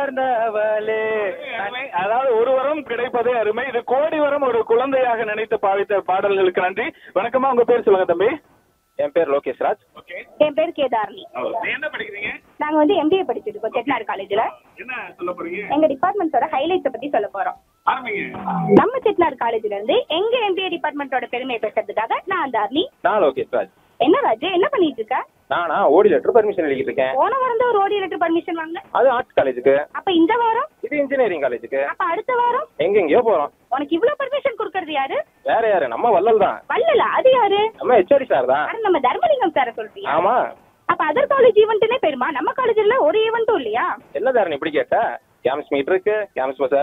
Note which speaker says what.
Speaker 1: அமர்ந்தவளே
Speaker 2: அருமை. அதாவது ஒரு வரம் கிடைப்பதே அருமை இது கோடி வரம் ஒரு குழந்தையாக நினைத்து பாவித்த பாடல்களுக்கு நன்றி வணக்கமா உங்க பேர் சொல்லுங்க தம்பி
Speaker 1: என் பேர் லோகேஷ் ராஜ்
Speaker 2: ஓகே
Speaker 3: என் பேர் கேதாரணி
Speaker 2: என்ன படிக்கிறீங்க
Speaker 3: நாங்க வந்து எம்பிஏ படிச்சுட்டு இருக்கோம் செட்டிநாடு காலேஜ்ல
Speaker 2: என்ன சொல்ல போறீங்க
Speaker 3: எங்க டிபார்ட்மெண்ட்டோட ஹைலைட்ஸ பத்தி சொல்ல போறோம்
Speaker 2: ஆரம்பிங்க
Speaker 3: நம்ம செட்டிநாடு காலேஜ்ல இருந்து எங்க எம்பிஏ டிபார்ட்மெண்ட்டோட பெருமையை பேசுறதுக்காக நான் தாரணி
Speaker 1: நான் லோகேஷ் ராஜ்
Speaker 3: என்ன ராஜு என்ன பண்ணிட்டு இருக்க
Speaker 1: நானா ஓடி லெட்டர் பர்மிஷன் எழுதிட்டு இருக்கேன்
Speaker 3: போன வாரம் தான் ஒரு ஓடி லெட்டர் பர்மிஷன் வாங்க
Speaker 1: அது ஆர்ட்ஸ் காலேஜுக்கு
Speaker 3: அப்ப இந்த வாரம்
Speaker 1: இது இன்ஜினியரிங் காலேஜுக்கு
Speaker 3: அப்ப அடுத்த வாரம்
Speaker 1: எங்கெங்கயோ போறோம்
Speaker 3: உனக்கு இவ்வளவு பர்மிஷன் கொடுக்கறது யாரு
Speaker 1: வேற யாரு நம்ம வள்ளல் தான்
Speaker 3: வல்லல அது யாரு
Speaker 1: நம்ம ஹெச்ஓடி சார் தான்
Speaker 3: அட நம்ம தர்மலிங்கம் சார சொல்றியா
Speaker 1: ஆமா
Speaker 3: அப்ப அதர் காலேஜ் ஈவெண்ட்னே பெருமா நம்ம காலேஜ்ல ஒரு ஈவெண்ட்டும் இல்லையா
Speaker 1: என்ன தாரணி இப்படி கேட்ட கேம்ஸ் மீட் இருக்கு கேம்ஸ்